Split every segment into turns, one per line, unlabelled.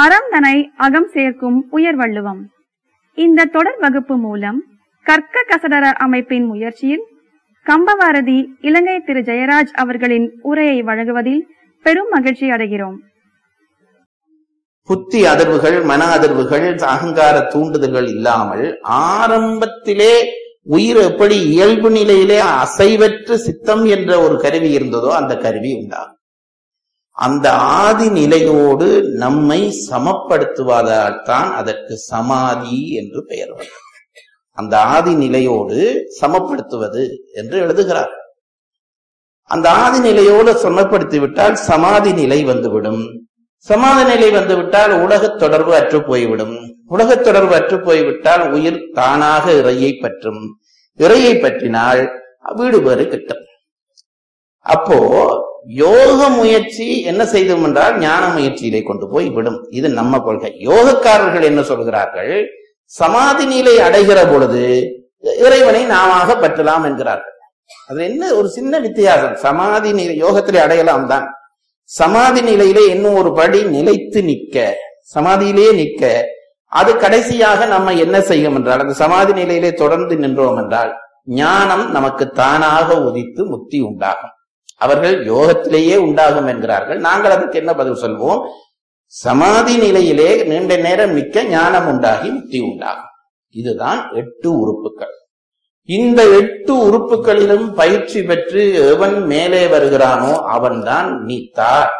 அறம் தனை அகம் சேர்க்கும் உயர்வள்ளுவம் இந்த தொடர் வகுப்பு மூலம் கற்க கசடர அமைப்பின் முயற்சியில் கம்பவாரதி இலங்கை திரு ஜெயராஜ் அவர்களின் உரையை வழங்குவதில் பெரும் மகிழ்ச்சி அடைகிறோம்
புத்தி அதிர்வுகள் மன அதிர்வுகள் அகங்கார தூண்டுதல்கள் இல்லாமல் ஆரம்பத்திலே உயிர் எப்படி இயல்பு நிலையிலே அசைவற்று சித்தம் என்ற ஒரு கருவி இருந்ததோ அந்த கருவி உண்டாகும் அந்த ஆதி நிலையோடு நம்மை சமப்படுத்துவதால் தான் அதற்கு சமாதி என்று பெயர் வந்தது அந்த ஆதி நிலையோடு சமப்படுத்துவது என்று எழுதுகிறார் அந்த ஆதி நிலையோடு சமப்படுத்தி விட்டால் சமாதி நிலை வந்துவிடும் சமாதி நிலை வந்துவிட்டால் உலகத் தொடர்பு அற்று போய்விடும் உலகத் தொடர்பு அற்று போய்விட்டால் உயிர் தானாக இறையை பற்றும் இறையை பற்றினால் வீடு பேறு கிட்டும் அப்போ யோக முயற்சி என்ன செய்தோம் என்றால் ஞான முயற்சியிலே கொண்டு போய் விடும் இது நம்ம கொள்கை யோகக்காரர்கள் என்ன சொல்கிறார்கள் சமாதி நிலை அடைகிற பொழுது இறைவனை நாம பற்றலாம் என்கிறார்கள் அது என்ன ஒரு சின்ன வித்தியாசம் சமாதி நிலை யோகத்திலே அடையலாம் தான் சமாதி நிலையிலே இன்னும் ஒரு படி நிலைத்து நிற்க சமாதியிலேயே நிற்க அது கடைசியாக நம்ம என்ன செய்யும் என்றால் அந்த சமாதி நிலையிலே தொடர்ந்து நின்றோம் என்றால் ஞானம் நமக்கு தானாக உதித்து முக்தி உண்டாகும் அவர்கள் யோகத்திலேயே உண்டாகும் என்கிறார்கள் நாங்கள் அதற்கு என்ன பதில் சொல்வோம் சமாதி நிலையிலே நீண்ட நேரம் மிக்க ஞானம் உண்டாகி முக்தி உண்டாகும் இதுதான் எட்டு உறுப்புகள் இந்த எட்டு உறுப்புகளிலும் பயிற்சி பெற்று எவன் மேலே வருகிறானோ அவன்தான் நீத்தார்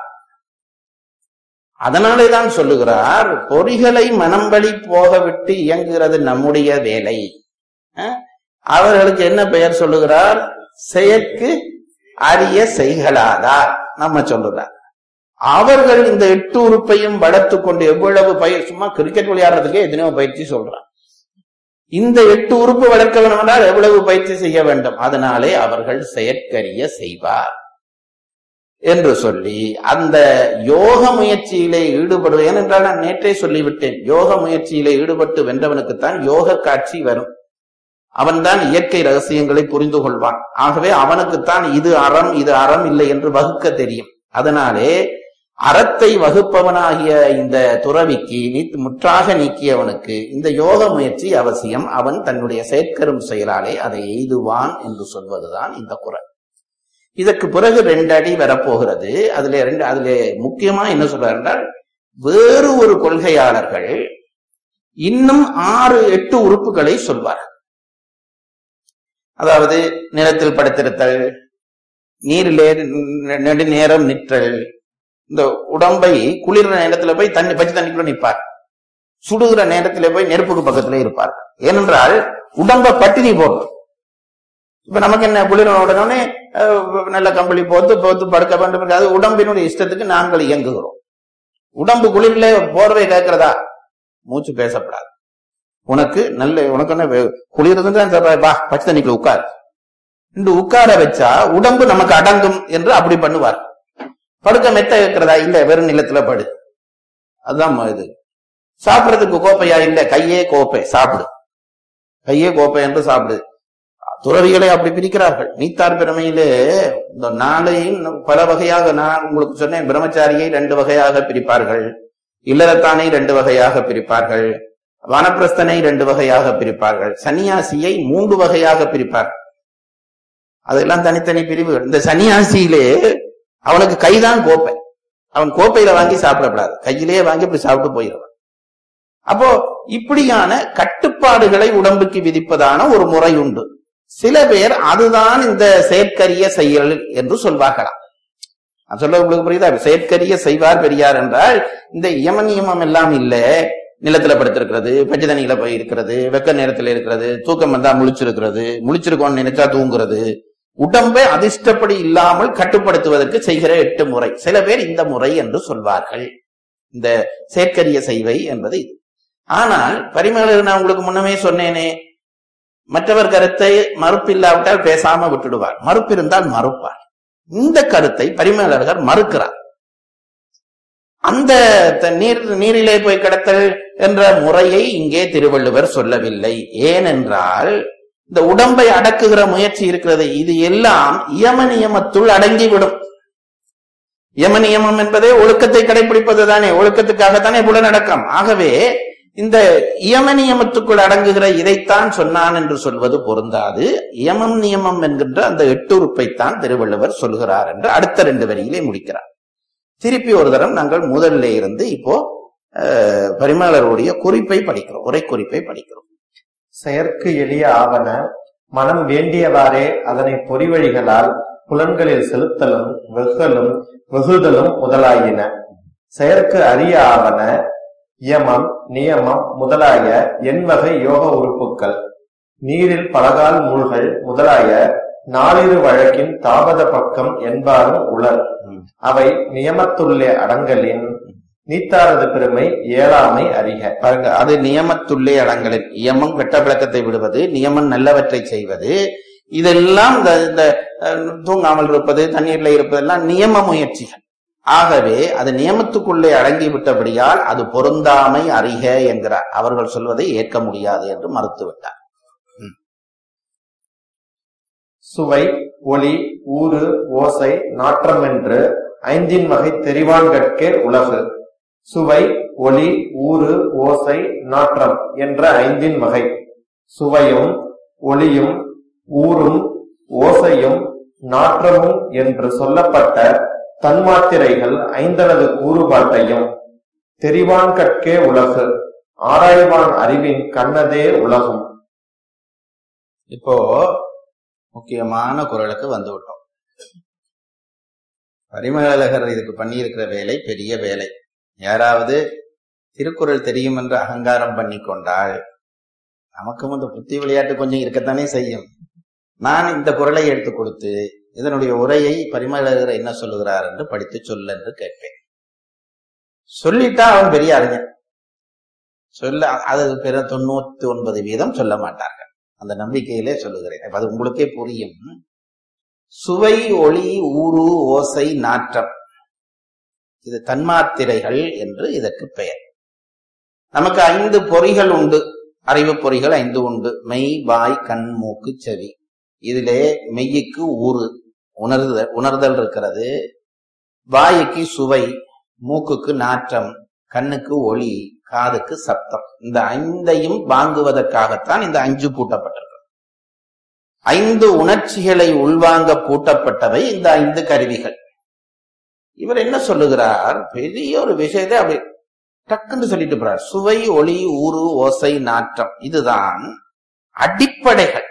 அதனாலே தான் சொல்லுகிறார் பொறிகளை மனம் வழி போக விட்டு இயங்குகிறது நம்முடைய வேலை அஹ், அவர்களுக்கு என்ன பெயர் சொல்லுகிறார் செயற்கு அரிய செய்களாதார் நம்ம சொல்லுறார் அவர்கள் இந்த எட்டு உறுப்பையும் வளர்த்து கொண்டு எவ்வளவு பயிர் சும்மா கிரிக்கெட் விளையாடுறதுக்கே எத்தனையோ பயிற்சி சொல்றான் இந்த எட்டு உறுப்பு வளர்க்க வேண்டும் என்றால் எவ்வளவு பயிற்சி செய்ய வேண்டும் அதனாலே அவர்கள் செயற்கரிய செய்வார் என்று சொல்லி அந்த யோக முயற்சியிலே ஈடுபடுவது ஏனென்றால் நான் நேற்றே சொல்லிவிட்டேன் யோக முயற்சியிலே ஈடுபட்டு வென்றவனுக்குத்தான் யோக காட்சி வரும் அவன்தான் இயற்கை ரகசியங்களை புரிந்து கொள்வான் ஆகவே அவனுக்குத்தான் இது அறம் இது அறம் இல்லை என்று வகுக்க தெரியும் அதனாலே அறத்தை வகுப்பவனாகிய இந்த துறவிக்கு நீ முற்றாக நீக்கியவனுக்கு இந்த யோக முயற்சி அவசியம் அவன் தன்னுடைய செயற்கரும் செயலாலே அதை எய்துவான் என்று சொல்வதுதான் இந்த குரல் இதற்கு பிறகு ரெண்டு அடி வரப்போகிறது அதுல ரெண்டு அதுல முக்கியமா என்ன சொல்றார் என்றால் வேறு ஒரு கொள்கையாளர்கள் இன்னும் ஆறு எட்டு உறுப்புகளை சொல்வார் அதாவது நிலத்தில் படுத்திருத்தல் நீரிலே நெடுநேரம் நிற்றல் இந்த உடம்பை குளிர்ற நேரத்துல போய் தண்ணி பச்சை தண்ணிக்குள்ள நிற்பார் சுடுகிற நேரத்துல போய் நெருப்புக்கு பக்கத்துல இருப்பார் ஏனென்றால் உடம்ப பட்டினி போடுறது இப்ப நமக்கு என்ன குளிர உடனே அஹ், நல்ல கம்பளி போத்து போத்து படுக்க வேண்டும் அது உடம்பினுடைய இஷ்டத்துக்கு நாங்கள் இயங்குகிறோம் உடம்பு குளிரில போர்வை கேட்கிறதா மூச்சு பேசப்படாது உனக்கு நல்ல உனக்கு என்ன வே- குளிர்றது தான் சொல்ற, வா பச்சை தண்ணிக்குள்ள உட்கார் என்று உட்கார வச்சா உடம்பு நமக்கு அடங்கும் என்று அப்படி பண்ணுவார் படுக்க மெத்த வைக்கிறதா இல்ல வெறும் நிலத்துல படு அதுதான் ம- இது சாப்பிடுறதுக்கு கோப்பையா இல்ல கையே கோப்பை சாப்பிடு கையே கோப்பை என்று சாப்பிடு துறவிகளை அப்படி பிரிக்கிறார்கள் நீத்தார் பெருமையிலே இந்த நாளையும் பல வகையாக நான் உங்களுக்கு சொன்னேன் பிரம்மச்சாரியை ரெண்டு வகையாக பிரிப்பார்கள் இல்லறத்தானை ரெண்டு வகையாக பிரிப்பார்கள் வனப்பிரஸ்தனை ரெண்டு வகையாக பிரிப்பார்கள் சன்னியாசியை மூன்று வகையாக பிரிப்பார்கள் அதெல்லாம் தனித்தனி பிரிவுகள் இந்த சன்னியாசியிலே அவனுக்கு கைதான் கோப்பை அவன் கோப்பையில வாங்கி சாப்பிடக்கூடாது கையிலேயே வாங்கி இப்படி சாப்பிட்டு போயிடுவான் அப்போ இப்படியான கட்டுப்பாடுகளை உடம்புக்கு விதிப்பதான ஒரு முறை உண்டு சில பேர் அதுதான் இந்த செயற்கரிய செயல் என்று சொல்வார்களாம் நான் சொல்ல உங்களுக்கு புரியுதா செயற்கரிய செய்வார் பெரியார் என்றால் இந்த யம நியமம் எல்லாம் இல்ல நிலத்துல படுத்திருக்கிறது பச்சை தண்ணியில போய் இருக்கிறது வெக்க நேரத்துல இருக்கிறது தூக்கம் வந்தா முழிச்சிருக்கிறது முழிச்சிருக்கோம்னு நினைச்சா தூங்குறது உடம்பை அதிர்ஷ்டப்படி இல்லாமல் கட்டுப்படுத்துவதற்கு செய்கிற எட்டு முறை சில பேர் இந்த முறை என்று சொல்வார்கள் இந்த செயற்கரிய செய்வை என்பது இது ஆனால் பரிமேலர் நான் உங்களுக்கு முன்னமே சொன்னேனே மற்றவர் கருத்தை மறுப்பில்லாவிட்டால் பேசாம விட்டுடுவார் மறுப்பு இருந்தால் மறுப்பார் இந்த கருத்தை பரிமேலழகர் மறுக்கிறார் அந்த த- நீர் நீரிலே போய் கிடத்தல் என்ற முறையை இங்கே திருவள்ளுவர் சொல்லவில்லை ஏனென்றால் இந்த உடம்பை அடக்குகிற முயற்சி இருக்கிறது இது எல்லாம் இயம நியமத்துள் அடங்கிவிடும் யம நியமம் என்பதே ஒழுக்கத்தை கடைபிடிப்பது தானே ஒழுக்கத்துக்காகத்தானே புலனடக்கம் ஆகவே இந்த இயம நியமத்துக்குள் அடங்குகிற இதைத்தான் சொன்னான் என்று சொல்வது பொருந்தாது இயமம் நியமம் என்கின்ற அந்த எட்டுறுப்பைத்தான் திருவள்ளுவர் சொல்கிறார் என்று அடுத்த ரெண்டு வரியிலே முடிக்கிறார் திருப்பி ஒரு தரம் நாங்கள் முதல்ல இருந்து இப்போ அஹ், பரிமளருடைய குறிப்பை படிக்கிறோம் உரை குறிப்பை படிக்கிறோம்
செயற்கு எளிய ஆவன மனம் வேண்டியவாறே அதனை பொறிவழிகளால் புலன்களில் செலுத்தலும் வெகுதலும் வெகுதலும் முதலாயின செயற்கு அரிய ஆவன இயமம் நியமம் முதலாய எண்வகை யோக உறுப்புக்கள் நீரில் பலகால் மூழ்கள் முதலாய நாளிரு வழக்கின் தாபத பக்கம் என்பாரும் உளர்
ம்.
அவை நியமத்துள்ளே அடங்கலின் நீத்தாரது பெருமை ஏழாமை அறிக
பாருங்க அது நியமத்துள்ளே அடங்கலின் நியமம் கெட்ட விளக்கத்தை விடுவது நியமம் நல்லவற்றை செய்வது இதெல்லாம் இந்த இந்த, அஹ், தூங்காமல் இருப்பது தண்ணீர்ல இருப்பதெல்லாம் நியம முயற்சிகள் ஆகவே அது நியமத்துக்குள்ளே அடங்கி விட்டபடியால் அது பொருந்தாமை அறிக என்கிறார் அவர்கள் சொல்வதை ஏற்க முடியாது என்று மறுத்துவிட்டார்
சுவை ஒளி ஊறு ஓசை நாற்றம் என்று ஐந்தின் வகை தெரிவான்கட்கே உலகு சுவை ஒளி ஊறு ஓசை நாற்றம் என்ற ஐந்தின் வகை சுவையும் ஒளியும் ஊரும் ஓசையும் நாற்றமும் என்று சொல்லப்பட்ட தன்மாத்திரைகள் ஐந்தனது கூறுபாட்டையும் தெரிவான்கட்கே உலகு ஆராய்வான் அறிவின் கண்ணதே உலகும்
இப்போ முக்கியமான குரலுக்கு வந்து விட்டோம் பரிமளகர் இதுக்கு பண்ணியிருக்கிற வேலை பெரிய வேலை யாராவது திருக்குறள் தெரியும் என்று அகங்காரம் பண்ணி கொண்டால் நமக்கும் இந்த புத்தி விளையாட்டு கொஞ்சம் இருக்கத்தானே செய்யும் நான் இந்த குரலை எடுத்து கொடுத்து இதனுடைய உரையை பரிமளகர் என்ன சொல்லுகிறார் என்று படித்து சொல் என்று கேட்பேன் சொல்லிட்டா அவன் பெரிய அறிஞன் சொல்ல அது பிற தொண்ணூத்தி ஒன்பது வீதம் சொல்ல மாட்டார்கள் அந்த நம்பிக்கையிலே சொல்லுகிறேன் அப்ப அது உங்களுக்கே புரியும் சுவை ஒளி ஊறு ஓசை நாற்றம் இது தன்மாத்திரைகள் என்று இதற்கு பெயர் நமக்கு ஐந்து பொறிகள் உண்டு அறிவு பொறிகள் ஐந்து உண்டு மெய் வாய் கண் மூக்கு செவி இதிலே மெய்யுக்கு ஊறு உணர்தல் உணர்தல் இருக்கிறது வாய்க்கு சுவை மூக்குக்கு நாற்றம் கண்ணுக்கு ஒளி காதுக்கு சப்தம் இந்த ஐந்தையும் வாங்குவதற்காகத்தான் இந்த அஞ்சு பூட்டப்பட்டிருக்கு ஐந்து உணர்ச்சிகளை உள்வாங்க பூட்டப்பட்டவை இந்த ஐந்து கருவிகள் இவர் என்ன சொல்லுகிறார் பெரிய ஒரு விஷயத்தை அப்படி டக்குன்னு சொல்லிட்டு போறார் சுவை ஒளி ஊறு ஓசை நாற்றம் இதுதான் அடிப்படைகள்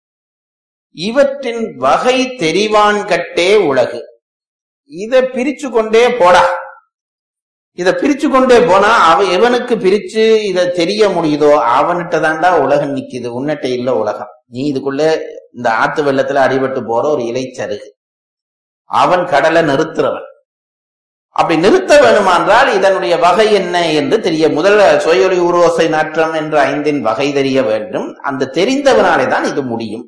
இவற்றின் வகை தெரிவான் கட்டே உலகு இத பிரிச்சு கொண்டே போடா இத பிரிச்சு கொண்டே போனா அவன் எவனுக்கு பிரிச்சு இத தெரிய முடியுதோ அவன்கிட்ட தாண்டா உலகம் நிக்குது உன்னிட்ட இல்ல உலகம் நீ இதுக்குள்ள இந்த ஆத்து வெள்ளத்துல அடிபட்டு போற ஒரு இலைச்சருகு அவன் கடலை நிறுத்துறவன் அப்படி நிறுத்த வேணுமானால் இதனுடைய வகை என்ன என்று தெரிய முதல்ல சுயொலி உருவசை நாற்றம் என்ற ஐந்தின் வகை தெரிய வேண்டும் அந்த தெரிந்தவனாலே தான் இது முடியும்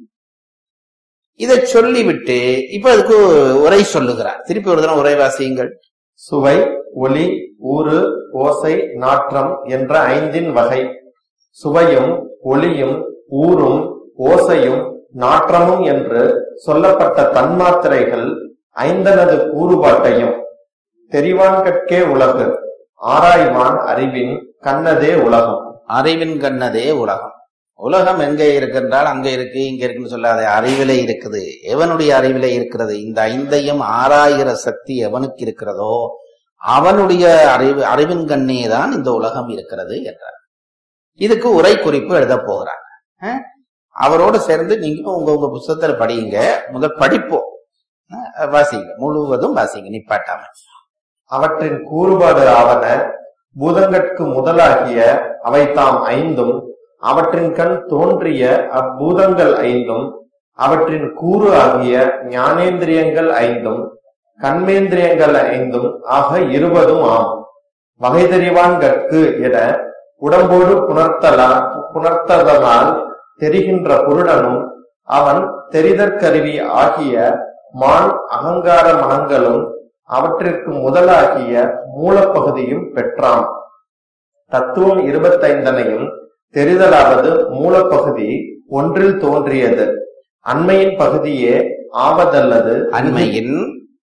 இதை சொல்லிவிட்டு இப்ப அதுக்கு உரை சொல்லுகிறார் திருப்பி ஒரு தினம் உரை வாசியுங்கள்
சுவை ஒளி ஊறு ஓசை நாற்றம் என்ற ஐந்தின் வகை சுவையும் ஒளியும் ஊரும் ஓசையும் நாற்றமும் என்று சொல்லப்பட்ட தன்மாத்திரைகள் ஐந்தனது கூறுபாட்டையும் தெரிவான்கட்கே உலகு ஆராய்வான் அறிவின் கண்ணதே உலகம்
அறிவின் கண்ணதே உலகம் உலகம் எங்கே இருக்கின்றால் அங்க இருக்கு இங்க இருக்குன்னு சொல்லாத அறிவிலே இருக்குது எவனுடைய அறிவிலே இருக்கிறது இந்த ஐந்தையும் ஆறாயிர சக்தி எவனுக்கு இருக்கிறதோ அவனுடைய அறிவு அறிவின் கண்ணே தான் இந்த உலகம் இருக்கிறது என்றார் இதுக்கு உரை குறிப்பு எழுத போகிறார் அஹ், அவரோடு சேர்ந்து நீங்க உங்க உங்க புத்தகத்துல படியுங்க முதல் படிப்போம் அஹ், வாசிங்க முழுவதும் வாசிங்க நிப்பாட்டாம
அவற்றின் கூறுபாடு ஆவன பூதங்கட்கு முதலாகிய அவை தாம் ஐந்தும் அவற்றின் கண் தோன்றிய அப்பூதங்கள் ஐந்தும் அவற்றின் கூறு ஆகிய ஞானேந்திரியங்கள் ஐந்தும் கண்மேந்திரியங்கள் ஐந்தும் ஆக இருபதும் ஆம் வகை தெரிவான் கற்கு என உடம்போடு புணர்த்தலா புணர்த்ததனால் தெரிகின்ற புருடனும் அவன் தெரிதற்கருவி ஆகிய மான் அகங்கார மனங்களும் அவற்றிற்கு முதலாகிய மூலப்பகுதியும் பெற்றான் தத்துவம் இருபத்தைந்தனையும் தெரிதலாவது மூலப்பகுதி ஒன்றில் தோன்றியது அண்மையின் பகுதியே ஆவதல்லது
அண்மையின்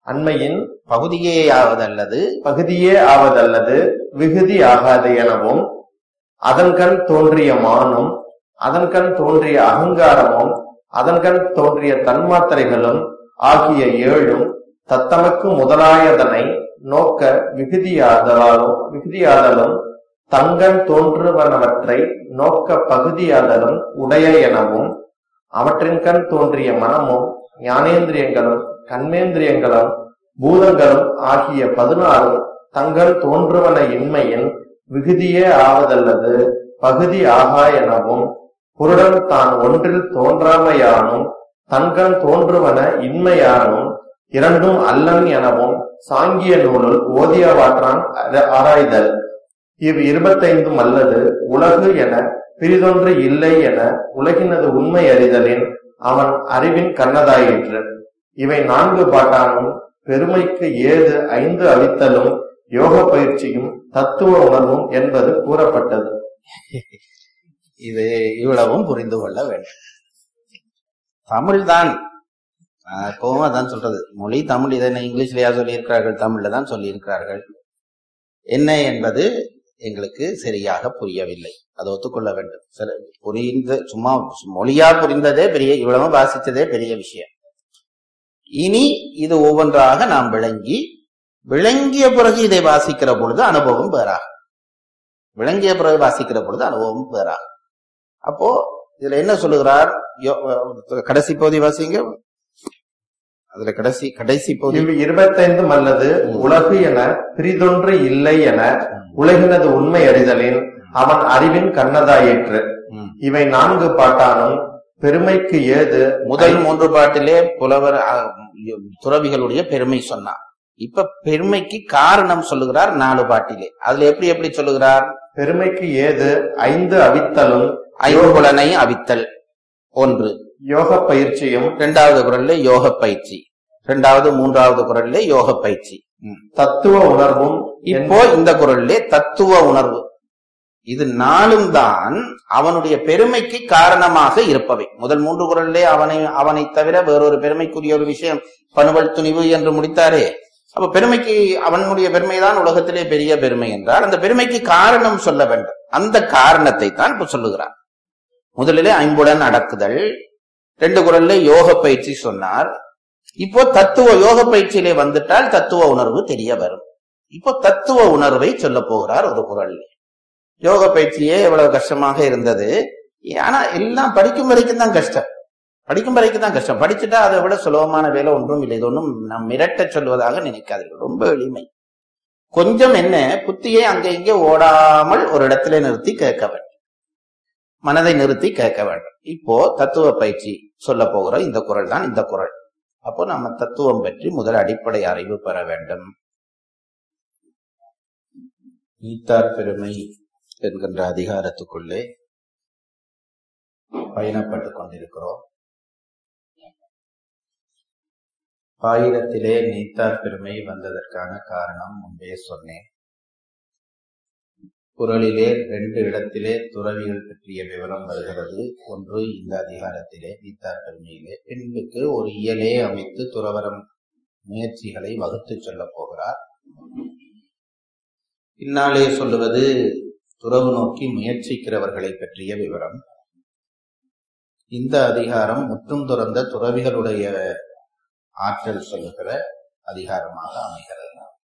அண்மையின்
பகுதியே ஆவதல்லது
பகுதியே ஆவதல்லது விகுதி ஆகாது எனவும் அதன்கண் தோன்றிய மானும் அதன்கண் தோன்றிய அகங்காரமும் அதன்கண் தோன்றிய தன்மாத்திரைகளும் ஆகிய ஏழும் தத்தமக்கு முதலாயதனை நோக்க விகுதியாதலாலும் விகுதியாதலும் தங்கன் தோன்றுவனவற்றை நோக்க பகுதியாதலும் உடைய எனவும் அவற்றின் கண் தோன்றிய மனமும் ஞானேந்திரியங்களும் கண்மேந்திரியங்களும் பூதங்களும் ஆகிய பதினாறும் தங்கள் தோன்றுவன இன்மையின் விகுதியே ஆவதல்லது பகுதி ஆகா எனவும் குருடன் தான் ஒன்றில் தோன்றாமையானும் தன்கண் தோன்றுவன இன்மையானும் இரண்டும் அல்லன் எனவும் சாங்கிய நூலுள் ஓதியவாற்றான் அர- ஆராய்தல் இவ் இருபத்தைந்தும் அல்லது உலகு என பிரிதொன்று இல்லை என உலகினது உண்மை அறிதலின் அவன் அறிவின் கண்ணதாயிற்று இவை நான்கு பாட்டானும் பெருமைக்கு ஏது ஐந்து அவித்தலும் யோக பயிற்சியும் தத்துவ உணர்வும் என்பது கூறப்பட்டது
இது இவ்வளவும் புரிந்து கொள்ள வேண்டும் தமிழ்தான் நான் எப்பவும் அதான் சொல்றது மொழி தமிழ் இதை என்ன இங்கிலீஷ்லயா சொல்லியிருக்கிறார்கள் தமிழ்ல தான் சொல்லியிருக்கிறார்கள் என்ன என்பது எங்களுக்கு சரியாக புரியவில்லை அதை ஒத்துக்கொள்ள வேண்டும் சரி, புரிந்த சும்மா மொழியா புரிந்ததே பெரிய இவ்வளவு வாசிச்சதே பெரிய விஷயம் இனி இது ஒவ்வொன்றாக நாம் விளங்கி விளங்கிய பிறகு இதை வாசிக்கிற பொழுது அனுபவம் வேறாகும் விளங்கிய பிறகு வாசிக்கிற பொழுது அனுபவம் வேறாகும் அப்போ இதுல என்ன சொல்லுகிறார் யோ- கடைசி பகுதி வாசிங்க அதுல கடைசி கடைசி பகுதி
இவ் இருபத்தைந்தும் அல்லது உலகு என பிரிதொன்று இல்லை என உலகினது உண்மை அறிதலின் அவன் அறிவின் கண்ணதாயிற்று
ம்.
இவை நான்கு பாட்டானும் பெருமைக்கு ஏது
முதல் மூன்று பாட்டிலே புலவர் அ, துறவிகளுடைய பெருமை சொன்னார் இப்ப பெருமைக்கு காரணம் சொல்லுகிறார் நாலு பாட்டிலே அதுல எப்படி எப்படி சொல்லுகிறார்
பெருமைக்கு ஏது ஐந்து அவித்தலும்
ஐம்புலனை அவித்தல் ஒன்று
யோக பயிற்சியும்
இரண்டாவது குரல்ல யோக பயிற்சி இரண்டாவது மூன்றாவது குரல்ல யோக பயிற்சி ம்.
தத்துவ உணர்வும்
இப்போ இந்த குரல்லே தத்துவ உணர்வு இது நாளும் தான் அவனுடைய பெருமைக்கு காரணமாக இருப்பவை முதல் மூன்று குரல்லே அவனை அவனை தவிர வேறொரு பெருமைக்குரிய ஒரு விஷயம் பணுவல் துணிவு என்று முடித்தாரே அப்ப பெருமைக்கு அவனுடைய பெருமைதான் உலகத்திலே பெரிய பெருமை என்றால் அந்த பெருமைக்கு காரணம் சொல்ல வேண்டும் அந்த காரணத்தை தான் இப்ப சொல்லுகிறார் முதலிலே ஐம்புடன் அடக்குதல் ரெண்டு குரல்ல யோக பயிற்சி சொன்னார் இப்போ தத்துவ யோக பயிற்சியிலே வந்துட்டால் தத்துவ உணர்வு தெரிய வரும் இப்போ தத்துவ உணர்வை சொல்ல போகிறார் ஒரு குரல் யோக பயிற்சியே எவ்வளவு கஷ்டமாக இருந்தது ஆனா எல்லாம் படிக்கும் வரைக்கும் தான் கஷ்டம் படிக்கும் வரைக்கும் தான் கஷ்டம் படிச்சுட்டா அதை விட சுலபமான வேலை ஒன்றும் இல்லை இது ஒன்றும் நம் மிரட்ட சொல்வதாக நினைக்காதீர்கள் ரொம்ப எளிமை கொஞ்சம் என்ன புத்தியை அங்கே இங்கே ஓடாமல் ஒரு இடத்துல நிறுத்தி கேட்க வேண்டும் மனதை நிறுத்தி கேட்க வேண்டும் இப்போ தத்துவ பயிற்சி சொல்ல போகிற இந்த குரல் தான் இந்த குரல் அப்போ நம்ம தத்துவம் பற்றி முதல் அடிப்படை அறிவு பெற வேண்டும் ஈத்தார் பெருமை என்கின்ற அதிகாரத்துக்குள்ளே பயணப்பட்டுக் கொண்டிருக்கிறோம் பாயிரத்திலே நீத்தார் பெருமை வந்ததற்கான காரணம் முன்பே சொன்னேன் குரலிலே ரெண்டு இடத்திலே துறவிகள் பற்றிய விவரம் வருகிறது ஒன்று இந்த அதிகாரத்திலே நீத்தார் பெருமையிலே பெண்ணுக்கு ஒரு இயலே அமைத்து துறவரம் முயற்சிகளை வகுத்து சொல்லப் போகிறார் பின்னாலே சொல்லுவது துறவு நோக்கி முயற்சிக்கிறவர்களை பற்றிய விவரம் இந்த அதிகாரம் முற்றும் துறந்த துறவிகளுடைய ஆற்றல் சொல்லுகிற அதிகாரமாக அமைகிறது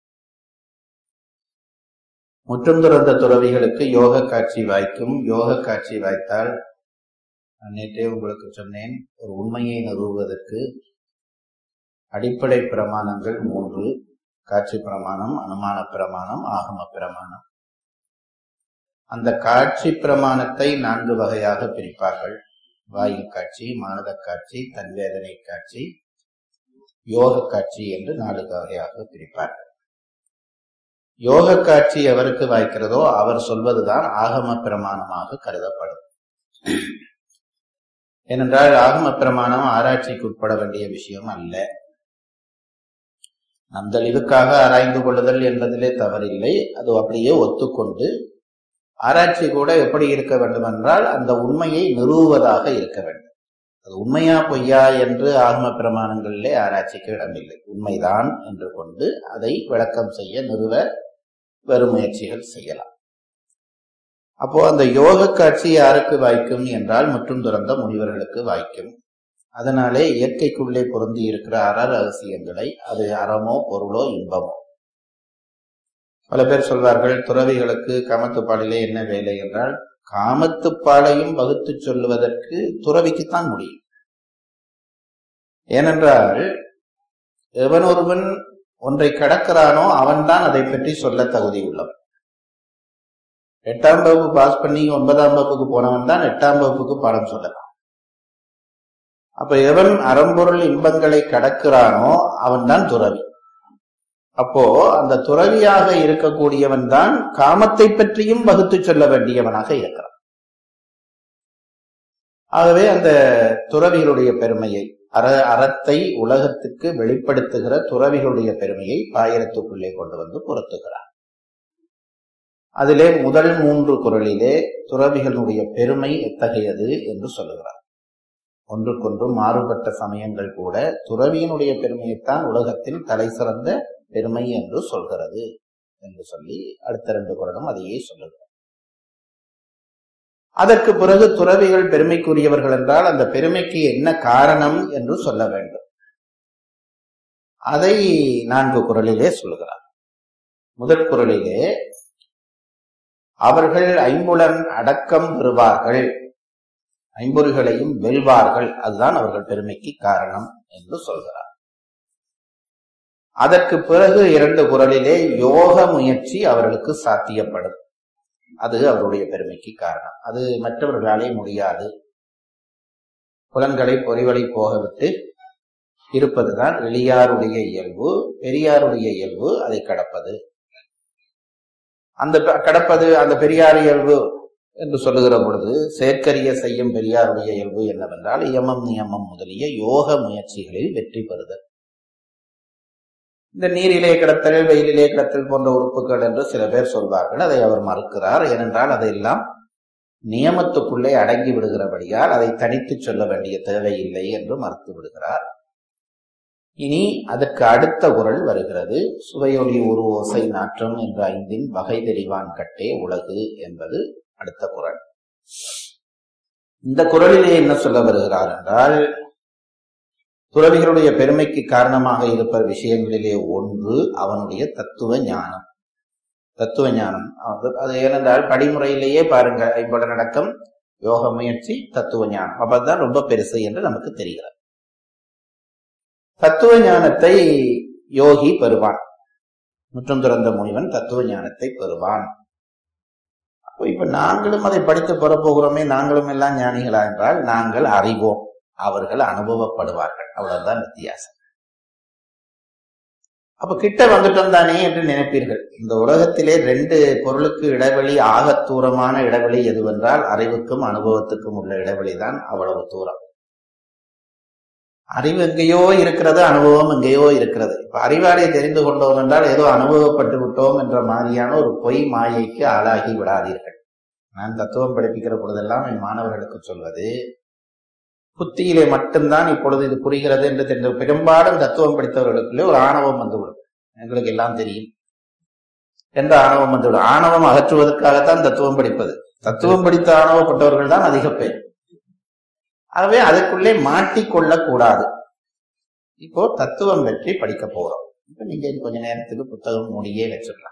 முற்றும் துறந்த துறவிகளுக்கு யோக காட்சி வாய்க்கும் யோக காட்சி வாய்த்தால் நான் நேற்றே உங்களுக்கு சொன்னேன் ஒரு உண்மையை நிறுவுவதற்கு அடிப்படை பிரமாணங்கள் மூன்று காட்சி பிரமாணம் அனுமான பிரமாணம் ஆகம பிரமாணம் அந்த காட்சி பிரமாணத்தை நான்கு வகையாக பிரிப்பார்கள் வாயில் காட்சி மானத காட்சி தன்வேதனை காட்சி யோக காட்சி என்று நாலு வகையாக பிரிப்பார்கள் யோக காட்சி எவருக்கு வாய்க்கிறதோ அவர் சொல்வதுதான் ஆகம பிரமாணமாக கருதப்படும் ஏனென்றால் ஆகம பிரமாணம் ஆராய்ச்சிக்கு உட்பட வேண்டிய விஷயம் அல்ல நம் தெளிவுக்காக ஆராய்ந்து கொள்ளுதல் என்பதிலே தவறில்லை அது அப்படியே ஒத்துக்கொண்டு ஆராய்ச்சி கூட எப்படி இருக்க வேண்டும் என்றால் அந்த உண்மையை நிறுவுவதாக இருக்க வேண்டும் அது உண்மையா பொய்யா என்று ஆகம பிரமாணங்களிலே ஆராய்ச்சிக்கு இடமில்லை உண்மைதான் என்று கொண்டு அதை விளக்கம் செய்ய நிறுவ வெறும் முயற்சிகள் செய்யலாம் அப்போ அந்த யோக காட்சி யாருக்கு வாய்க்கும் என்றால் முற்றும் துறந்த முனிவர்களுக்கு வாய்க்கும் அதனாலே இயற்கைக்குள்ளே பொருந்தி இருக்கிற அற ரகசியங்களை அது அறமோ பொருளோ இன்பமோ பல பேர் சொல்வார்கள் துறவிகளுக்கு காமத்துப்பாலிலே என்ன வேலை என்றால் காமத்துப்பாலையும் வகுத்து சொல்லுவதற்கு துறவிக்குத்தான் முடியும் ஏனென்றால் எவன் ஒருவன் ஒன்றை கடக்கிறானோ அவன்தான் அதை பற்றி சொல்ல தகுதி உள்ளவன் எட்டாம் வகுப்பு பாஸ் பண்ணி ஒன்பதாம் வகுப்புக்கு போனவன் தான் எட்டாம் வகுப்புக்கு பாடம் சொல்லலாம் அப்ப எவன் அறம்பொருள் இன்பங்களை கடக்கிறானோ அவன்தான் துறவி அப்போ அந்த துறவியாக இருக்கக்கூடியவன் தான் காமத்தை பற்றியும் வகுத்து சொல்ல வேண்டியவனாக இருக்கிறான் ஆகவே அந்த துறவிகளுடைய பெருமையை அற அறத்தை உலகத்துக்கு வெளிப்படுத்துகிற துறவிகளுடைய பெருமையை பாயிரத்துக்குள்ளே கொண்டு வந்து பொருத்துகிறார் அதிலே முதல் மூன்று குரலிலே துறவிகளுடைய பெருமை எத்தகையது என்று சொல்லுகிறார் ஒன்றுக்கொன்று மாறுபட்ட சமயங்கள் கூட துறவியினுடைய பெருமையைத்தான் உலகத்தில் தலை சிறந்த பெருமை என்று சொல்கிறது என்று சொல்லி அடுத்த ரெண்டு குரலும் அதையே சொல்லுகிறார் அதற்கு பிறகு துறவிகள் பெருமைக்குரியவர்கள் என்றால் அந்த பெருமைக்கு என்ன காரணம் என்று சொல்ல வேண்டும் அதை நான்கு குரலிலே சொல்லுகிறார் முதல் குரலிலே அவர்கள் ஐம்புலன் அடக்கம் பெறுவார்கள் ஐம்பொறிகளையும் வெல்வார்கள் அதுதான் அவர்கள் பெருமைக்கு காரணம் என்று சொல்கிறார் அதற்கு பிறகு இரண்டு குரலிலே யோக முயற்சி அவர்களுக்கு சாத்தியப்படும் அது அவருடைய பெருமைக்கு காரணம் அது மற்றவர்களாலே முடியாது புலன்களை பொறிவழி போக விட்டு இருப்பதுதான் எளியாருடைய இயல்பு பெரியாருடைய இயல்பு அதை கடப்பது அந்த ப- கடப்பது அந்த பெரியார் இயல்பு என்று சொல்லுகிற பொழுது செயற்கரிய செய்யும் பெரியாருடைய இயல்பு என்னவென்றால் இயமம் நியமம் முதலிய யோக முயற்சிகளில் வெற்றி பெறுதல் இந்த நீரிலே கிடத்தல் வெயிலிலே கிடத்தல் போன்ற உறுப்புகள் என்று சில பேர் சொல்வார்கள் அதை அவர் மறுக்கிறார் ஏனென்றால் அதையெல்லாம் நியமத்துக்குள்ளே அடங்கி விடுகிறபடியால் அதை தனித்து சொல்ல வேண்டிய தேவையில்லை என்று மறுத்து விடுகிறார் இனி அதற்கு அடுத்த குரல் வருகிறது சுவையொலி ஒரு ஓசை நாற்றம் என்ற ஐந்தின் வகை தெரிவான் கட்டே உலகு என்பது அடுத்த குரல் இந்த குரலிலே என்ன சொல்ல வருகிறார் என்றால் துறவிகளுடைய பெருமைக்கு காரணமாக இருப்ப விஷயங்களிலே ஒன்று அவனுடைய தத்துவ ஞானம் தத்துவ ஞானம் அது அது ஏனென்றால் படிமுறையிலேயே பாருங்க ஐம்பட நடக்கம் யோக முயற்சி தத்துவ ஞானம் அப்பதான் ரொம்ப பெருசு என்று நமக்கு தெரிகிறது தத்துவ ஞானத்தை யோகி பெறுவான் முற்றும் துறந்த முனிவன் தத்துவ ஞானத்தை பெறுவான் அப்போ இப்ப நாங்களும் அதை படித்து பெறப்போகிறோமே நாங்களும் எல்லாம் ஞானிகளா என்றால் நாங்கள் அறிவோம் அவர்கள் அனுபவப்படுவார்கள் அவ்வளவுதான் வித்தியாசம் அப்ப கிட்ட வந்துட்டோம் தானே என்று நினைப்பீர்கள் இந்த உலகத்திலே ரெண்டு பொருளுக்கு இடைவெளி ஆகத் தூரமான இடைவெளி எதுவென்றால் அறிவுக்கும் அனுபவத்துக்கும் உள்ள இடைவெளி தான் அவ்வளவு தூரம் அறிவு எங்கேயோ இருக்கிறது அனுபவம் எங்கேயோ இருக்கிறது இப்ப அறிவாளியை தெரிந்து கொண்டோம் என்றால் ஏதோ அனுபவப்பட்டு விட்டோம் என்ற மாதிரியான ஒரு பொய் மாயைக்கு ஆளாகி விடாதீர்கள் நான் தத்துவம் படிப்பிக்கிற பொழுதெல்லாம் என் மாணவர்களுக்கு சொல்வது புத்தியிலே மட்டும்தான் இப்பொழுது இது புரிகிறது என்று தெரிந்த பெரும்பாலும் தத்துவம் படித்தவர்களுக்குள்ளே ஒரு ஆணவம் வந்துவிடும் எங்களுக்கு எல்லாம் தெரியும் என்ற ஆணவம் வந்துவிடும் ஆணவம் அகற்றுவதற்காகத்தான் தத்துவம் படிப்பது தத்துவம் படித்த ஆணவப்பட்டவர்கள் தான் அதிக பேர் ஆகவே அதுக்குள்ளே மாட்டிக்கொள்ளக் கூடாது இப்போ தத்துவம் பற்றி படிக்க போறோம் இப்ப நீங்க இன்னும் கொஞ்ச நேரத்துக்கு புத்தகம் மூடியே வச்சிடலாம்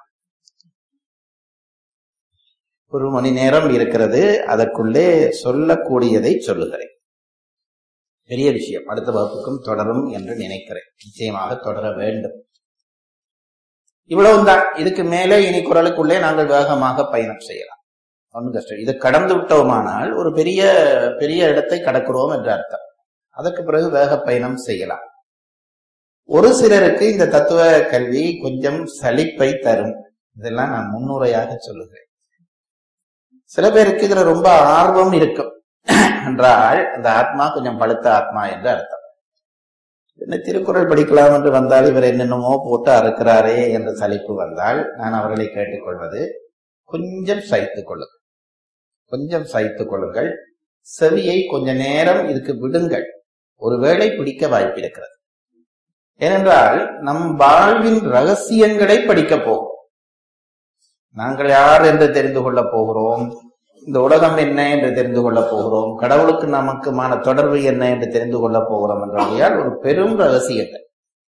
ஒரு மணி நேரம் இருக்கிறது அதற்குள்ளே சொல்லக்கூடியதை சொல்லுகிறேன் பெரிய விஷயம் அடுத்த வகுப்புக்கும் தொடரும் என்று நினைக்கிறேன் நிச்சயமாக தொடர வேண்டும் இவ்வளவுதான் இதுக்கு மேலே இனி குரலுக்குள்ளே நாங்கள் வேகமாக பயணம் செய்யலாம் ஒன்றும் கஷ்டம் இதை கடந்து விட்டோமானால் ஒரு பெரிய பெரிய இடத்தை கடக்கிறோம் என்று அர்த்தம் அதற்கு பிறகு வேக பயணம் செய்யலாம் ஒரு சிலருக்கு இந்த தத்துவ கல்வி கொஞ்சம் சலிப்பை தரும் இதெல்லாம் நான் முன்னுரையாக சொல்லுகிறேன் சில பேருக்கு இதுல ரொம்ப ஆர்வம் இருக்கும் என்றால் அந்த ஆத்மா கொஞ்சம் பழுத்த ஆத்மா என்று அர்த்தம் என்ன திருக்குறள் படிக்கலாம் என்று வந்தால் இவர் என்னென்னமோ போட்டு அறுக்கிறாரே என்ற சலிப்பு வந்தால் நான் அவர்களை கேட்டுக்கொள்வது கொஞ்சம் சகித்துக் கொள்ளுங்கள் கொஞ்சம் சகித்துக் கொள்ளுங்கள் செவியை கொஞ்ச நேரம் இதுக்கு விடுங்கள் ஒருவேளை பிடிக்க வாய்ப்பிருக்கிறது ஏனென்றால் நம் வாழ்வின் ரகசியங்களை படிக்க போகிறோம் நாங்கள் யார் என்று தெரிந்து கொள்ள போகிறோம் இந்த உலகம் என்ன என்று தெரிந்து கொள்ள போகிறோம் கடவுளுக்கு நமக்குமான தொடர்பு என்ன என்று தெரிந்து கொள்ள போகிறோம் என்றால் ஒரு பெரும் ரகசியங்கள்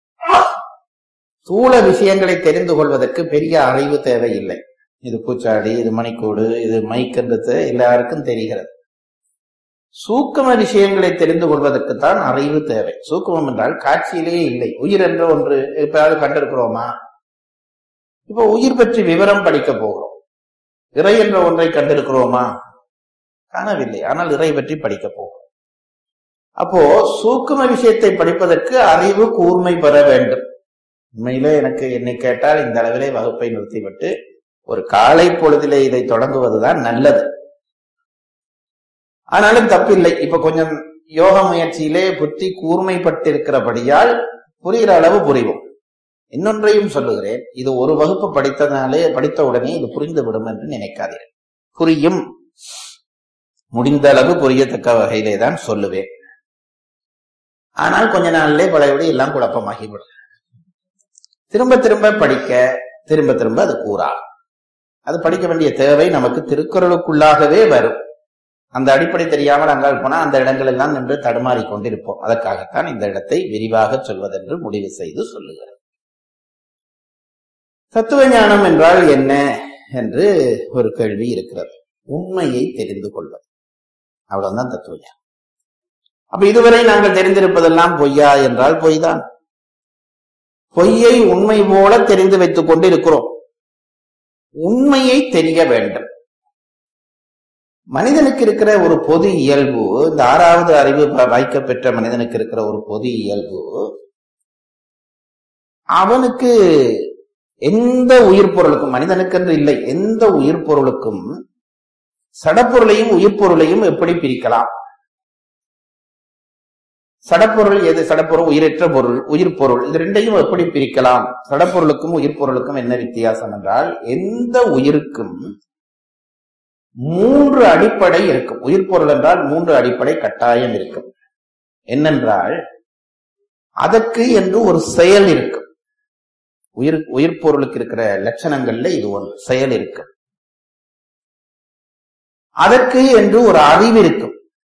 ஸ்தூல விஷயங்களை தெரிந்து கொள்வதற்கு பெரிய அறிவு தேவையில்லை இது பூச்சாடி இது மணிக்கூடு இது மைக்ன்றது எல்லாருக்கும் தெரிகிறது சூக்கம விஷயங்களை தெரிந்து கொள்வதற்குத்தான் அறிவு தேவை சூக்கமம் என்றால் காட்சியிலேயே இல்லை உயிர் என்ற ஒன்று எப்பயாவது கண்டிருக்கிறோமா இப்ப உயிர் பற்றி விவரம் படிக்க போகிறோம் இறை என்ற ஒன்றை கண்டிருக்கிறோமா காணவில்லை ஆனால் இறை பற்றி படிக்க போகிறோம் அப்போ சூக்கும விஷயத்தை படிப்பதற்கு அறிவு கூர்மை பெற வேண்டும் உண்மையிலே எனக்கு என்னை கேட்டால் இந்த அளவிலே வகுப்பை நிறுத்திவிட்டு ஒரு காலை பொழுதிலே இதை தொடங்குவதுதான் நல்லது ஆனாலும் தப்பில்லை இப்ப கொஞ்சம் யோக முயற்சியிலே புத்தி கூர்மைப்பட்டிருக்கிறபடியால் புரிகிற அளவு புரிவோம் இன்னொன்றையும் சொல்லுகிறேன் இது ஒரு வகுப்பு படித்தனாலே படித்த உடனே இது புரிந்து விடும் என்று நினைக்காதீர்கள் புரியும் முடிந்த அளவு புரியத்தக்க வகையிலே தான் சொல்லுவேன் ஆனால் கொஞ்ச நாளிலே பழையபடி எல்லாம் குழப்பமாகிவிடும் திரும்ப திரும்ப படிக்க திரும்ப திரும்ப அது கூறா அது படிக்க வேண்டிய தேவை நமக்கு திருக்குறளுக்குள்ளாகவே வரும் அந்த அடிப்படை தெரியாமல் அங்கால் போனா அந்த இடங்கள் எல்லாம் நின்று தடுமாறி கொண்டிருப்போம் அதற்காகத்தான் இந்த இடத்தை விரிவாக சொல்வதென்று முடிவு செய்து சொல்லுகிறேன் தத்துவ ஞானம் என்றால் என்ன என்று ஒரு கேள்வி இருக்கிறது உண்மையை தெரிந்து கொள்வது அவ்வளவுதான் தத்துவ ஞானம் அப்ப இதுவரை நாங்கள் தெரிந்திருப்பதெல்லாம் பொய்யா என்றால் பொய் தான் பொய்யை உண்மை போல தெரிந்து வைத்துக் கொண்டு இருக்கிறோம் உண்மையை தெரிய வேண்டும் மனிதனுக்கு இருக்கிற ஒரு பொது இயல்பு இந்த ஆறாவது அறிவு வாய்க்க பெற்ற மனிதனுக்கு இருக்கிற ஒரு பொது இயல்பு அவனுக்கு எந்த உயிர் பொருளுக்கும் மனிதனுக்கென்று இல்லை எந்த உயிர் பொருளுக்கும் சடப்பொருளையும் உயிர் பொருளையும் எப்படி பிரிக்கலாம் சடப்பொருள் எது சடப்பொருள் உயிரற்ற பொருள் உயிர் பொருள் இது ரெண்டையும் எப்படி பிரிக்கலாம் சடப்பொருளுக்கும் உயிர் பொருளுக்கும் என்ன வித்தியாசம் என்றால் எந்த உயிருக்கும் மூன்று அடிப்படை இருக்கும் உயிர் பொருள் என்றால் மூன்று அடிப்படை கட்டாயம் இருக்கும் என்னென்றால் அதற்கு என்று ஒரு செயல் இருக்கும் உயிர் உயிர் பொருளுக்கு இருக்கிற லட்சணங்கள்ல இது ஒன்று செயல் இருக்கு அதற்கு என்று ஒரு அறிவு இருக்கும்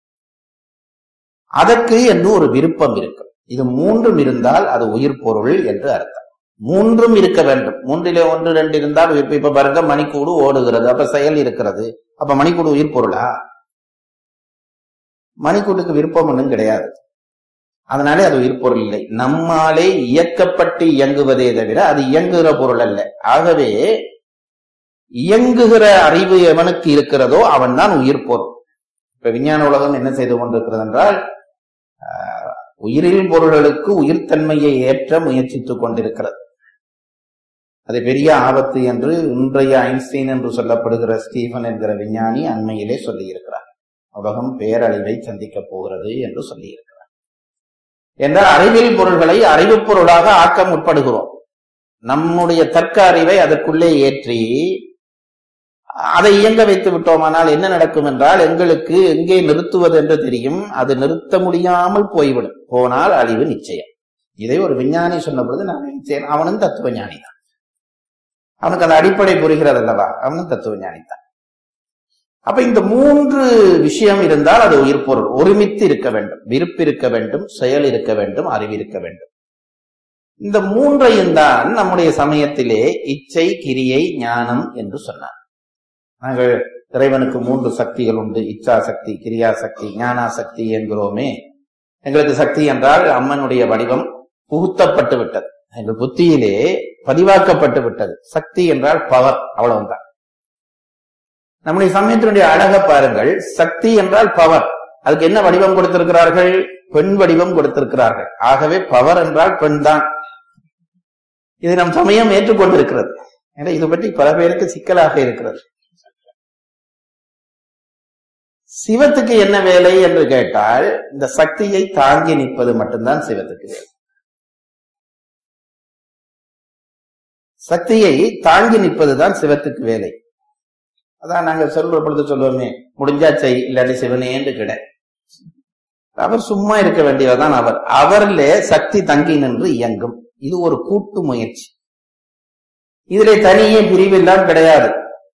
அதற்கு என்று ஒரு விருப்பம் இருக்கும் இது மூன்றும் இருந்தால் அது உயிர் பொருள் என்று அர்த்தம் மூன்றும் இருக்க வேண்டும் மூன்றிலே ஒன்று ரெண்டு இருந்தால் உயிர் இப்ப பாருங்க மணிக்கூடு ஓடுகிறது அப்ப செயல் இருக்கிறது அப்ப மணிக்கூடு உயிர் பொருளா மணிக்கூட்டுக்கு விருப்பம் ஒன்றும் கிடையாது அதனாலே அது உயிர் பொருள் இல்லை நம்மாலே இயக்கப்பட்டு இயங்குவதே தவிர அது இயங்குகிற பொருள் அல்ல ஆகவே இயங்குகிற அறிவு எவனுக்கு இருக்கிறதோ அவன் தான் உயிர் பொருள் இப்ப விஞ்ஞான உலகம் என்ன செய்து கொண்டிருக்கிறது என்றால் உயிரில் பொருள்களுக்கு உயிர்த்தன்மையை ஏற்ற முயற்சித்துக் கொண்டிருக்கிறது அது பெரிய ஆபத்து என்று இன்றைய ஐன்ஸ்டீன் என்று சொல்லப்படுகிற ஸ்டீஃபன் என்கிற விஞ்ஞானி அண்மையிலே சொல்லியிருக்கிறார் உலகம் பேரழிவை சந்திக்கப் போகிறது என்று சொல்லியிருக்கிறார் என்றால் அறிவியல் பொருள்களை அறிவு பொருளாக ஆக்க முற்படுகிறோம் நம்முடைய தர்க்க அறிவை அதற்குள்ளே ஏற்றி அதை இயங்க வைத்து விட்டோமானால் என்ன நடக்கும் என்றால் எங்களுக்கு எங்கே நிறுத்துவது என்று தெரியும் அது நிறுத்த முடியாமல் போய்விடும் போனால் அழிவு நிச்சயம் இதை ஒரு விஞ்ஞானி சொன்ன பொழுது நான் நினைச்சேன் அவனும் தத்துவ ஞானி தான் அவனுக்கு அந்த அடிப்படை புரிகிறது அல்லவா அவனும் தத்துவ ஞானி தான் அப்ப இந்த மூன்று விஷயம் இருந்தால் அது உயிர் பொருள் ஒருமித்து இருக்க வேண்டும் விருப்பு இருக்க வேண்டும் செயல் இருக்க வேண்டும் அறிவு இருக்க வேண்டும் இந்த மூன்றையும் தான் நம்முடைய சமயத்திலே இச்சை கிரியை ஞானம் என்று சொன்னார் நாங்கள் இறைவனுக்கு மூன்று சக்திகள் உண்டு இச்சா சக்தி கிரியா சக்தி ஞானா சக்தி என்கிறோமே எங்களுக்கு சக்தி என்றால் அம்மனுடைய வடிவம் புகுத்தப்பட்டு விட்டது எங்கள் புத்தியிலே பதிவாக்கப்பட்டு விட்டது சக்தி என்றால் பவர் அவ்வளவுதான் நம்முடைய சமயத்தினுடைய அழக பாருங்கள் சக்தி என்றால் பவர் அதுக்கு என்ன வடிவம் கொடுத்திருக்கிறார்கள் பெண் வடிவம் கொடுத்திருக்கிறார்கள் ஆகவே பவர் என்றால் பெண் தான் இது நம் சமயம் ஏற்றுக்கொண்டிருக்கிறது ஏன்னா இது பற்றி பல பேருக்கு சிக்கலாக இருக்கிறது சிவத்துக்கு என்ன வேலை என்று கேட்டால் இந்த சக்தியை தாங்கி நிற்பது மட்டும்தான் சிவத்துக்கு வேலை சக்தியை தாங்கி நிற்பதுதான் சிவத்துக்கு வேலை அதான் நாங்க சொல்ற பொழுது சொல்லுவோமே முடிஞ்சா செய் இல்லாட்டி சிவனேன்னு கிட அவர் சும்மா இருக்க வேண்டியவர்தான் அவர் அவரிலே சக்தி தங்கி நின்று இயங்கும் இது ஒரு கூட்டு முயற்சி இதிலே தனியே பிரிவெல்லாம் கிடையாது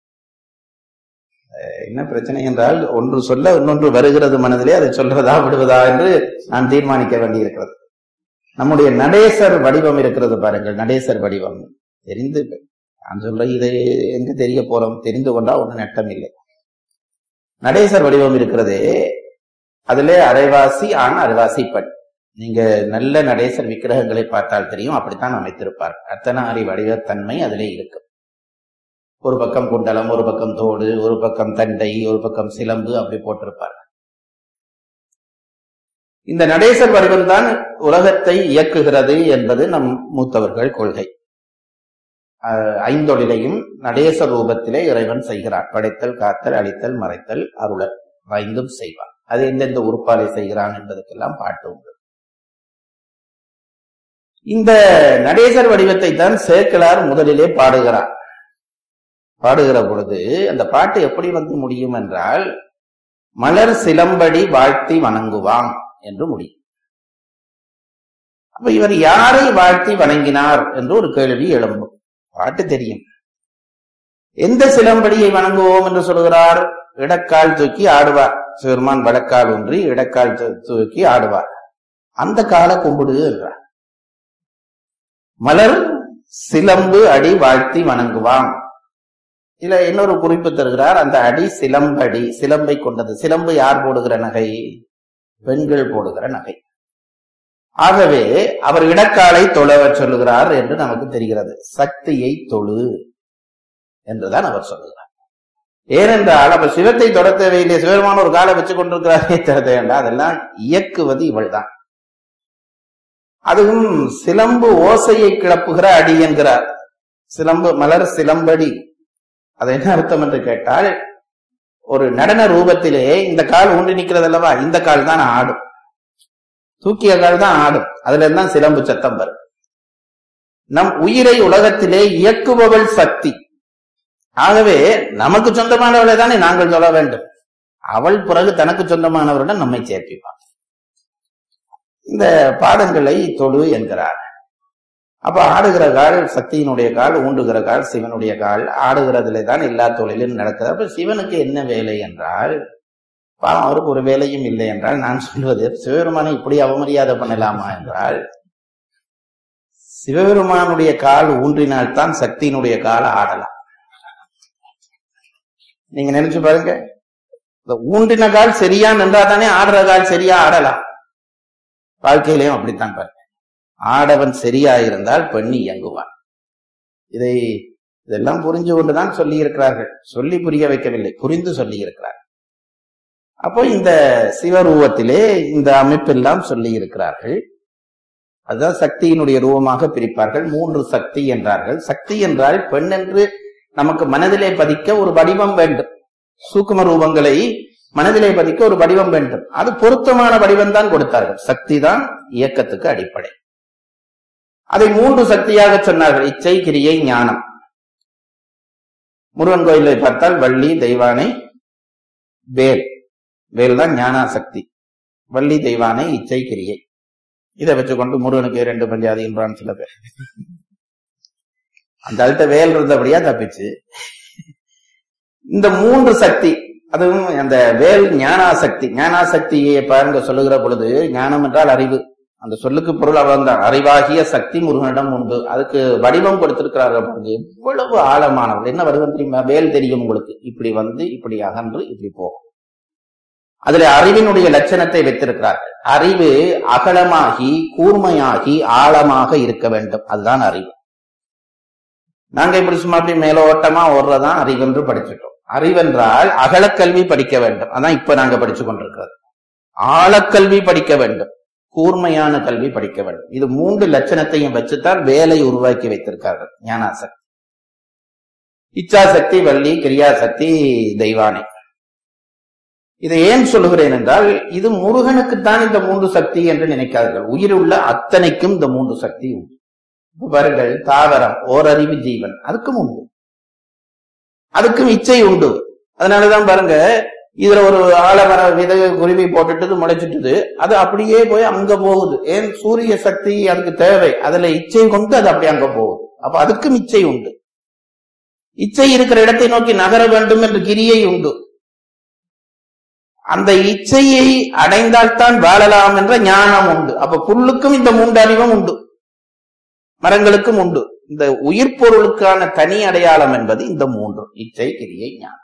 அஹ் என்ன பிரச்சனை என்றால் ஒன்று சொல்ல இன்னொன்று வருகிறது மனதிலே அதை சொல்றதா விடுவதா என்று நான் தீர்மானிக்க வேண்டியிருக்கிறது நம்முடைய நடேசர் வடிவம் இருக்கிறது பாருங்கள் நடேசர் வடிவம் தெரிந்து நான் சொல்ற இது எங்க தெரிய போறோம் தெரிந்து கொண்டா ஒண்ணு நட்டம் இல்லை நடேசர் வடிவம் இருக்கிறதே அதிலே அரைவாசி ஆண் அரைவாசி பெண் நீங்க நல்ல நடேசர் விக்கிரகங்களை பார்த்தால் தெரியும் அப்படித்தான் அமைத்திருப்பார் அர்த்தநாரி வடிவத்தன்மை அதிலே இருக்கு ஒரு பக்கம் குண்டலம் ஒரு பக்கம் தோடு ஒரு பக்கம் தண்டை ஒரு பக்கம் சிலம்பு அப்படி போட்டிருப்பார் இந்த நடேசர் வடிவம் தான் உலகத்தை இயக்குகிறது என்பது நம் மூத்தவர்கள் கொள்கை அஹ் ஐந்தொழிலையும் நடேச ரூபத்திலே இறைவன் செய்கிறார் படைத்தல் காத்தல் அழித்தல் மறைத்தல் அருளல் ஐந்தும் செய்வார் அது எந்தெந்த உறுப்பாலை செய்கிறான் என்பதற்கெல்லாம் பாட்டு உண்டு இந்த நடேசர் வடிவத்தை தான் சேக்கிழார் முதலிலே பாடுகிறார் பாடுகிற பொழுது அந்த பாட்டு எப்படி வந்து முடியும் என்றால் மலர் சிலம்படி வாழ்த்தி வணங்குவான் என்று முடியும் அப்ப இவர் யாரை வாழ்த்தி வணங்கினார் என்று ஒரு கேள்வி எழும்பும் பாட்டு தெரியும் எந்த சிலம்படியை வணங்குவோம் என்று சொல்கிறார் இடக்கால் தூக்கி ஆடுவார் சிவருமான் வடக்கால் ஒன்றி இடக்கால் தூ- தூக்கி ஆடுவார் அந்த கால கும்பிடு என்றார் மலர் சிலம்பு அடி வாழ்த்தி வணங்குவான் இதுல இன்னொரு குறிப்பு தருகிறார் அந்த அடி சிலம்படி சிலம்பை கொண்டது சிலம்பு யார் போடுகிற நகை பெண்கள் போடுகிற நகை ஆகவே அவர் இடக்காலை தொழவச் சொல்லுகிறார் என்று நமக்கு தெரிகிறது சக்தியை தொழு என்றுதான் அவர் சொல்லுகிறார் ஏனென்றால் அப்ப சிவத்தை தொட தேவையில்லை சிவருமான ஒரு காலை வச்சு கொண்டிருக்கிறாரே தர தேவையில்லை அதெல்லாம் இயக்குவது இவள்தான் அதுவும் சிலம்பு ஓசையை கிளப்புகிற அடி என்கிறார் சிலம்பு மலர் சிலம்படி அது என்ன அர்த்தம் என்று கேட்டால் ஒரு நடன ரூபத்திலே இந்த கால் ஊன்றி நிக்கிறது அல்லவா இந்த கால் தான் ஆடும் தூக்கிய கால் தான் ஆடும் அதுல இருந்தான் சிலம்பு சத்தம் வரும் நம் உயிரை உலகத்திலே இயக்குபவள் சக்தி ஆகவே நமக்கு சொந்தமானவளை தானே நாங்கள் சொல்ல வேண்டும் அவள் பிறகு தனக்கு சொந்தமானவருடன் நம்மை சேர்ப்பிப்பாள் இந்த பாடங்களை தொழு என்கிறார் அப்ப ஆடுகிற கால் சக்தியினுடைய கால் ஊண்டுகிற கால் சிவனுடைய கால் ஆடுகிறதுல தான் எல்லா தொழிலும் நடக்குது அப்ப சிவனுக்கு என்ன வேலை என்றால் பாவம் அவருக்கு ஒரு வேலையும் இல்லை என்றால் நான் சொல்வது சிவபெருமானை இப்படி அவமரியாதை பண்ணலாமா என்றால் சிவபெருமானுடைய கால் ஊன்றினால்தான் சக்தியினுடைய கால் ஆடலாம் நீங்க நினைச்சு பாருங்க இந்த ஊன்றின கால் சரியா நின்றா தானே ஆடுற கால் சரியா ஆடலாம் வாழ்க்கையிலையும் அப்படித்தான் பாருங்க ஆடவன் சரியா இருந்தால் பெண்ணி இயங்குவான் இதை இதெல்லாம் புரிஞ்சு கொண்டுதான் சொல்லி இருக்கிறார்கள் சொல்லி புரிய வைக்கவில்லை புரிந்து சொல்லி இருக்கிறார் அப்போ இந்த சிவரூபத்திலே இந்த அமைப்பெல்லாம் சொல்லி இருக்கிறார்கள் அதுதான் சக்தியினுடைய ரூபமாக பிரிப்பார்கள் மூன்று சக்தி என்றார்கள் சக்தி என்றால் பெண் என்று நமக்கு மனதிலே பதிக்க ஒரு வடிவம் வேண்டும் சூக்கும ரூபங்களை மனதிலே பதிக்க ஒரு வடிவம் வேண்டும் அது பொருத்தமான வடிவம் தான் கொடுத்தார்கள் சக்தி தான் இயக்கத்துக்கு அடிப்படை அதை மூன்று சக்தியாக சொன்னார்கள் இச்சை கிரியை ஞானம் முருகன் கோயிலை பார்த்தால் வள்ளி தெய்வானை வேல் வேல் தான் ஞானா சக்தி வள்ளி தெய்வானை இச்சை கிரியை இதை வச்சுக்கொண்டு முருகனுக்கு ரெண்டு பஞ்சாதி என்றான் சில பேர் அந்த அழுத்த வேல் இருந்தபடியா தப்பிச்சு இந்த மூன்று சக்தி அதுவும் அந்த வேல் ஞானாசக்தி ஞானாசக்தியை பாருங்க சொல்லுகிற பொழுது ஞானம் என்றால் அறிவு அந்த சொல்லுக்கு பொருள் அவன்தான் அறிவாகிய சக்தி முருகனிடம் உண்டு அதுக்கு வடிவம் கொடுத்திருக்கிறார்கள் பாருங்க எவ்வளவு ஆழமானவள் என்ன வடிவம் தெரியுமா வேல் தெரியும் உங்களுக்கு இப்படி வந்து இப்படி அகன்று இப்படி போகும் அதுல அறிவினுடைய லட்சணத்தை வைத்திருக்கிறார்கள் அறிவு அகலமாகி கூர்மையாகி ஆழமாக இருக்க வேண்டும் அதுதான் அறிவு நாங்க இப்படி சும்மா அப்படி மேலோட்டமா ஓடுறதான் அறிவென்று படிச்சுட்டோம் அறிவென்றால் அகலக்கல்வி படிக்க வேண்டும் அதான் இப்ப நாங்க படிச்சு கொண்டிருக்கிறது ஆழக்கல்வி படிக்க வேண்டும் கூர்மையான கல்வி படிக்க வேண்டும் இது மூன்று லட்சணத்தையும் வச்சுத்தான் வேலை உருவாக்கி வைத்திருக்கார்கள் ஞானாசக்தி இச்சாசக்தி வள்ளி கிரியாசக்தி தெய்வானை இதை ஏன் சொல்லுகிறேன் என்றால் இது முருகனுக்குத்தான் இந்த மூன்று சக்தி என்று நினைக்காதீர்கள் உயிருள்ள அத்தனைக்கும் இந்த மூன்று சக்தி உண்டு இப்ப பாருங்கள் தாவரம் ஓரறிவு ஜீவன் அதுக்கும் உண்டு அதுக்கும் இச்சை உண்டு அதனாலதான் பாருங்க இதுல ஒரு ஆலமர விதை குருவி போட்டுட்டு முளைச்சிட்டுது அது அப்படியே போய் அங்க போகுது ஏன் சூரிய சக்தி அதுக்கு தேவை அதுல இச்சை கொண்டு அது அப்படியே அங்க போகுது அப்ப அதுக்கும் இச்சை உண்டு இச்சை இருக்கிற இடத்தை நோக்கி நகர வேண்டும் என்று கிரியை உண்டு அந்த இச்சையை அடைந்தால்தான் வாழலாம் என்ற ஞானம் உண்டு அப்ப புல்லுக்கும் இந்த மூன்று அறிவும் உண்டு மரங்களுக்கும் உண்டு இந்த உயிர் பொருளுக்கான தனி அடையாளம் என்பது இந்த மூன்று இச்சை கிரியை ஞானம்